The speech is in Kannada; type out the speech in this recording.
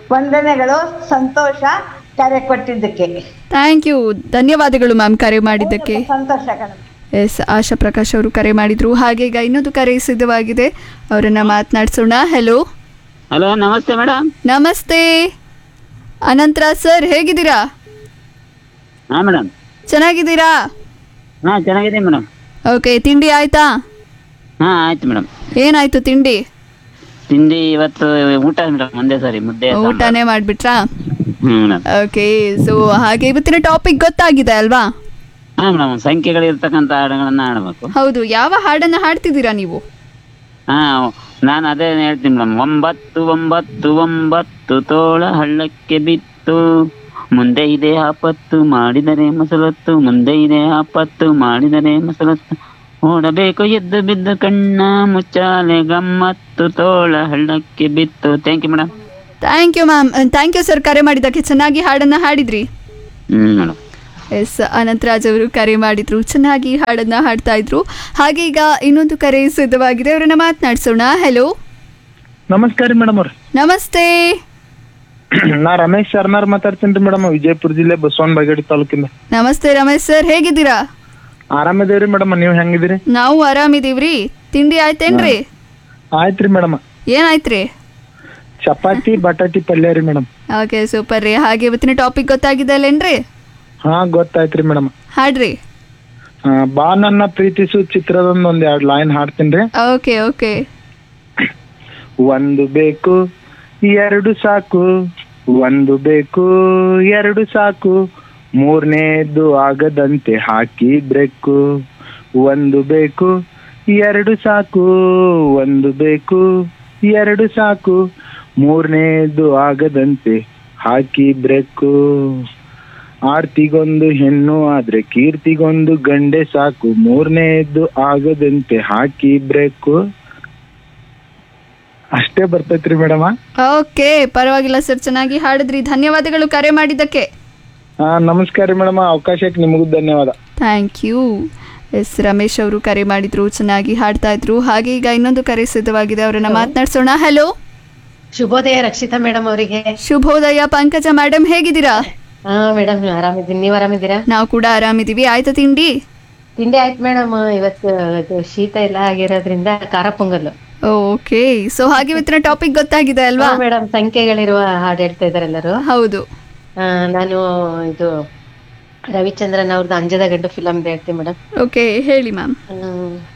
ವಂದನೆಗಳು ಸಂತೋಷ ಕರೆ ಕೊಟ್ಟಿದ್ದಕ್ಕೆ ಥ್ಯಾಂಕ್ ಯು ಧನ್ಯವಾದಗಳು ಮ್ಯಾಮ್ ಕರೆ ಮಾಡಿದ್ದಕ್ಕೆ ಸಂತೋಷ ಕಣೆ ಎಸ್ ಆಶಾ ಪ್ರಕಾಶ್ ಅವರು ಕರೆ ಮಾಡಿದ್ರು ಹಾಗೆ ಈಗ ಇನ್ನೊಂದು ಕರೆ ಸಿದ್ಧವಾಗಿದೆ ಅವರನ್ನ ಮಾತನಾಡಿಸೋಣ ಹೆಲೋ ಹಲೋ ನಮಸ್ತೆ ಮೇಡಮ್ ನಮಸ್ತೆ ಅನಂತರ ಸರ್ ಹೇಗಿದ್ದೀರಾ ಹಾಂ ಮೇಡಮ್ ಚೆನ್ನಾಗಿದ್ದೀರಾ ಹಾಂ ಚೆನ್ನಾಗಿದೆ ಮೇಡಮ್ ಓಕೆ ತಿಂಡಿ ಆಯ್ತಾ ಹಾಂ ಆಯ್ತು ಮೇಡಮ್ ಏನಾಯ್ತು ತಿಂಡಿ ತಿಂಡಿ ಇವತ್ತು ಊಟ ಮೇಡಮ್ ಒಂದೇ ಸಾರಿ ಮುದ್ದೆ ಊಟನೇ ಮಾಡ್ಬಿಟ್ರಾ ಹ್ಞೂ ಮೇಡಮ್ ಓಕೆ ಸೊ ಹಾಗೆ ಇವತ್ತಿನ ಟಾಪಿಕ್ ಗೊತ್ತಾಗಿದೆ ಅಲ್ವಾ ಹಾಂ ಮೇಡಮ್ ಸಂಖ್ಯೆಗಳಿರ್ತಕ್ಕಂಥ ಹಾಡುಗಳನ್ನ ಆಡಬೇಕು ಹೌದು ಯಾವ ಹಾಡನ್ನ ಹಾಡ್ತಿದ್ದೀರಾ ನೀವು ಹಾಂ ನಾನು ಅದೇ ಹೇಳ್ತೀನಿ ಮೇಡಮ್ ಒಂಬತ್ತು ಒಂಬತ್ತು ಒಂಬತ್ತು ತೋಳ ಹಳ್ಳಕ್ಕೆ ಬಿತ್ತು ಮುಂದೆ ಇದೆ ಆಪತ್ತು ಮಾಡಿದರೆ ಮಸಲತ್ತು ಮುಂದೆ ಇದೆ ಆಪತ್ತು ಮಾಡಿದರೆ ಮಸಲತ್ತು ಓಡಬೇಕು ಎದ್ದು ಬಿದ್ದು ಕಣ್ಣ ಮುಚ್ಚಾಲೆ ಗಮ್ಮತ್ತು ತೋಳ ಹಳ್ಳಕ್ಕೆ ಬಿತ್ತು thank you madam thank you ma'am thank you sir ಕರೆ ಮಾಡಿದ್ದಕ್ಕೆ ಚೆನ್ನಾಗಿ ಹಾಡನ್ನ ಹಾಡಿದ್ರಿ ಹ್ಞೂ ಮೇಡಮ್ ಎಸ್ ಅನಂತರಾಜ್ ಅವರು ಕರೆ ಮಾಡಿದ್ರು ಚೆನ್ನಾಗಿ ಹಾಡನ್ನ ಹಾಡ್ತಾ ಇದ್ರು ಹಾಗೆ ಈಗ ಇನ್ನೊಂದು ಕರೆ ಸಿದ್ಧವಾಗಿದೆ ಅವರನ್ನ ಮಾತನಾಡಿಸೋಣ ಹೆಲೋ ನಮಸ್ಕಾರ ಮೇಡಮ್ ಅವ್ರ ನಮಸ್ತೆ ನಾ ರಮೇಶ್ ಶರ್ನಾರ್ ಮಾತಾಡ್ತೀನಿ ಮೇಡಮ್ ವಿಜಯಪುರ ಜಿಲ್ಲೆ ಬಸವನ ಬಾಗೇಡಿ ತಾಲೂಕಿಂದ ನಮಸ್ತೆ ರಮೇಶ್ ಸರ್ ಹೇಗಿದ್ದೀರಾ ಆರಾಮಿದೇವ್ರಿ ಮೇಡಮ್ ನೀವ್ ಹೆಂಗಿದಿರಿ ನಾವು ಆರಾಮಿದೀವ್ರಿ ತಿಂಡಿ ಆಯ್ತೇನ್ರಿ ಆಯ್ತ್ರಿ ಮೇಡಮ್ ಏನಾಯ್ತ್ರಿ ಚಪಾತಿ ಬಟಾಟಿ ಪಲ್ಯ ರೀ ಮೇಡಮ್ ಓಕೆ ಸೂಪರ್ ರೀ ಹಾಗೆ ಇವತ್ತಿನ ಟಾಪಿಕ್ ಗೊತ್ತಾಗಿದೆ ಅಲ್ಲೇನ್ರಿ ಹಾ ಗೊತ್ತಾಯ್ತ್ರಿ ಮೇಡಮ್ ಹಾಡ್ರಿ ಬಾ ನನ್ನ ಪ್ರೀತಿಸು ಚಿತ್ರದೊಂದ್ ಒಂದ್ ಎರಡ್ ಲೈನ್ ಹಾಡ್ತೀನಿ ಓಕೆ ಓಕೆ ಒಂದು ಬೇಕು ಎರಡು ಸಾಕು ಒಂದು ಬೇಕು ಎರಡು ಸಾಕು ಮೂರನೇದು ಆಗದಂತೆ ಹಾಕಿ ಬ್ರೇಕು ಒಂದು ಬೇಕು ಎರಡು ಸಾಕು ಒಂದು ಬೇಕು ಎರಡು ಸಾಕು ಮೂರನೇದು ಆಗದಂತೆ ಹಾಕಿ ಬ್ರೇಕು ಆರ್ತಿಗೊಂದು ಹೆಣ್ಣು ಆದ್ರೆ ಕೀರ್ತಿಗೊಂದು ಗಂಡೆ ಸಾಕು ಮೂರನೇದು ಆಗದಂತೆ ಹಾಕಿ ಬ್ರೇಕು ಅಷ್ಟೇ ಬರ್ತೈತ್ರಿ ಮೇಡಮ ಓಕೆ ಪರವಾಗಿಲ್ಲ ಸರ್ ಚೆನ್ನಾಗಿ ಹಾಡಿದ್ರಿ ಧನ್ಯವಾದಗಳು ಕರೆ ಮಾಡಿದ್ದಕ್ಕೆ ಹಾ ನಮಸ್ಕಾರ ರೀ ಮೇಡಮ್ ಅವಕಾಶಕ್ಕೆ ನಿಮಗೂ ಧನ್ಯವಾದ ಥ್ಯಾಂಕ್ ಯು ಎಸ್ ರಮೇಶ್ ಅವರು ಕರೆ ಮಾಡಿದ್ರು ಚೆನ್ನಾಗಿ ಹಾಡ್ತಾ ಇದ್ರು ಹಾಗೆ ಈಗ ಇನ್ನೊಂದು ಕರೆ ಸಿದ್ಧವಾಗಿದೆ ಅವರನ್ನ ಮಾತನಾಡಿಸೋಣ ಹಲೋ ಶುಭೋದಯ ರಕ್ಷಿತಾ ಮೇಡಮ್ ಅವರಿಗೆ ಶುಭೋದಯ ಪಂಕಜ ಮೇಡಮ್ ಹೇಗಿದ್ದೀರಾ ಹಾ ಮೇಡಮ್ ಆರಾಮಿದ್ದೀನಿ ನೀವ್ ಆರಾಮಿದ್ದೀರಾ ನಾವು ಕೂಡ ಆರಾಮಿದೀವಿ ಆಯ್ತಾ ತಿಂಡಿ ತಿಂಡಿ ಆಯ್ತು ಮೇಡಮ್ ಇವತ್ತು ಇದು ಶೀತ ಎಲ್ಲ ಆಗಿರೋದ್ರಿಂದ ಖಾರ ಪೊಂಗಲ್ಲು ಓಕೆ ಸೊ ಹಾಗೆ ಇವತ್ತಿನ ಟಾಪಿಕ್ ಗೊತ್ತಾಗಿದೆ ಅಲ್ವಾ ಮೇಡಮ್ ಸಂಖ್ಯೆಗಳಿರುವ ಹಾಡು ಹೇಳ್ತಾ ಇದಾರೆ ಎಲ್ಲರೂ ಹೌದು ಆ, ನಾನು ಇದು ರವಿಚಂದ್ರನ್ ಅವ್ರದ್ದು ಅಂಜದ ಗಂಡು ಫಿಲಮ್ ಹೇಳ್ತೀನಿ ಮೇಡಮ್ ಓಕೆ ಹೇಳಿ ಮ್ಯಾಮ್